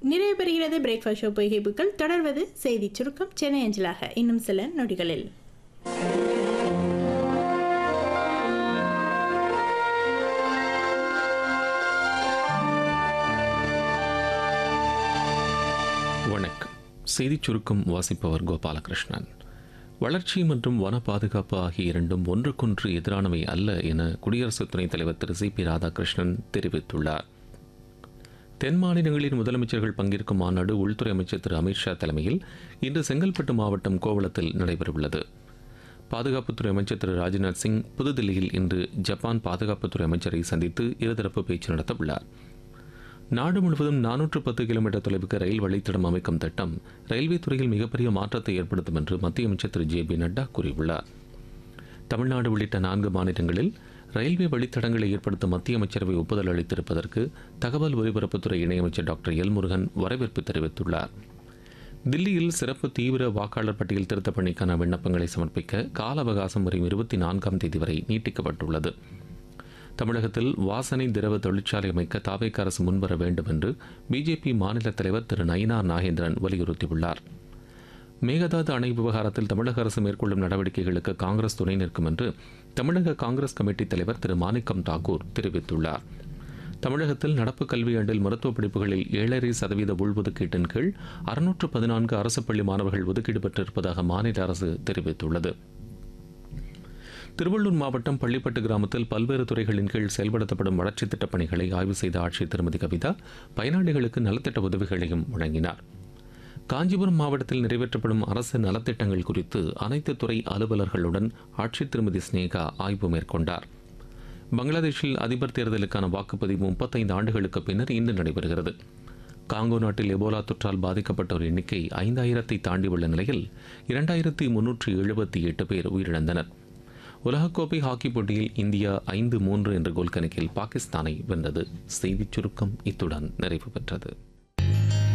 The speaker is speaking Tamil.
நிறைவு பெறுகிறது பிரேக்ஃபாஸ்ட் ஷோ பொய்கைப்புகள் தொடர்வது செய்தி சுருக்கம் சென்னை அஞ்சலாக இன்னும் சில நொடிகளில் வணக்கம் செய்திச் சுருக்கம் வாசிப்பவர் கோபாலகிருஷ்ணன் வளர்ச்சி மற்றும் வன பாதுகாப்பு ஆகிய இரண்டும் ஒன்றுக்கொன்று எதிரானவை அல்ல என குடியரசு துணைத் தலைவர் திரு சி பி ராதாகிருஷ்ணன் தெரிவித்துள்ளார் தென் மாநிலங்களின் முதலமைச்சர்கள் பங்கேற்கும் மாநாடு உள்துறை அமைச்சர் திரு அமித்ஷா தலைமையில் இன்று செங்கல்பட்டு மாவட்டம் கோவளத்தில் நடைபெறவுள்ளது பாதுகாப்புத்துறை அமைச்சர் திரு ராஜ்நாத் சிங் புதுதில்லியில் இன்று ஜப்பான் பாதுகாப்புத்துறை அமைச்சரை சந்தித்து இருதரப்பு பேச்சு நடத்தவுள்ளார் நாடு முழுவதும் நானூற்று பத்து கிலோமீட்டர் தொலைவுக்கு ரயில் வழித்தடம் அமைக்கும் திட்டம் ரயில்வே துறையில் மிகப்பெரிய மாற்றத்தை ஏற்படுத்தும் என்று மத்திய அமைச்சர் திரு ஜே பி நட்டா கூறியுள்ளார் தமிழ்நாடு உள்ளிட்ட நான்கு மாநிலங்களில் ரயில்வே வழித்தடங்களை ஏற்படுத்த மத்திய அமைச்சரவை ஒப்புதல் அளித்திருப்பதற்கு தகவல் ஒலிபரப்புத்துறை இணையமைச்சர் டாக்டர் எல் முருகன் வரவேற்பு தெரிவித்துள்ளார் தில்லியில் சிறப்பு தீவிர வாக்காளர் பட்டியல் திருத்தப் பணிக்கான விண்ணப்பங்களை சமர்ப்பிக்க கால அவகாசம் வரும் இருபத்தி நான்காம் தேதி வரை நீட்டிக்கப்பட்டுள்ளது தமிழகத்தில் வாசனை திரவ தொழிற்சாலை அமைக்க தாவேக்க அரசு முன்வர வேண்டும் என்று பிஜேபி மாநில தலைவர் திரு நயினார் நாகேந்திரன் வலியுறுத்தியுள்ளார் மேகதாது அணை விவகாரத்தில் தமிழக அரசு மேற்கொள்ளும் நடவடிக்கைகளுக்கு காங்கிரஸ் துணை நிற்கும் என்று தமிழக காங்கிரஸ் கமிட்டி தலைவர் திரு மாணிக்கம் தாக்கூர் தெரிவித்துள்ளார் தமிழகத்தில் நடப்பு கல்வியாண்டில் மருத்துவ படிப்புகளில் ஏழரை சதவீத உள்ஒதுக்கீட்டின் கீழ் அறுநூற்று பதினான்கு அரசு பள்ளி மாணவர்கள் ஒதுக்கீடு பெற்றிருப்பதாக மாநில அரசு தெரிவித்துள்ளது திருவள்ளூர் மாவட்டம் பள்ளிப்பட்டு கிராமத்தில் பல்வேறு துறைகளின் கீழ் செயல்படுத்தப்படும் வளர்ச்சித் திட்டப் பணிகளை ஆய்வு செய்த ஆட்சியர் திருமதி கவிதா பயனாளிகளுக்கு நலத்திட்ட உதவிகளையும் வழங்கினார் காஞ்சிபுரம் மாவட்டத்தில் நிறைவேற்றப்படும் அரசு நலத்திட்டங்கள் குறித்து அனைத்து துறை அலுவலர்களுடன் ஆட்சியர் திருமதி ஸ்னேகா ஆய்வு மேற்கொண்டார் பங்களாதேஷில் அதிபர் தேர்தலுக்கான வாக்குப்பதிவு முப்பத்தைந்து ஆண்டுகளுக்கு பின்னர் இன்று நடைபெறுகிறது காங்கோ நாட்டில் எபோலா தொற்றால் பாதிக்கப்பட்டோர் எண்ணிக்கை ஐந்தாயிரத்தை தாண்டியுள்ள நிலையில் இரண்டாயிரத்தி முன்னூற்றி எழுபத்தி எட்டு பேர் உயிரிழந்தனர் உலகக்கோப்பை ஹாக்கி போட்டியில் இந்தியா ஐந்து மூன்று என்ற கோல் கணக்கில் பாகிஸ்தானை வென்றது செய்திச் சுருக்கம் இத்துடன் நிறைவு பெற்றது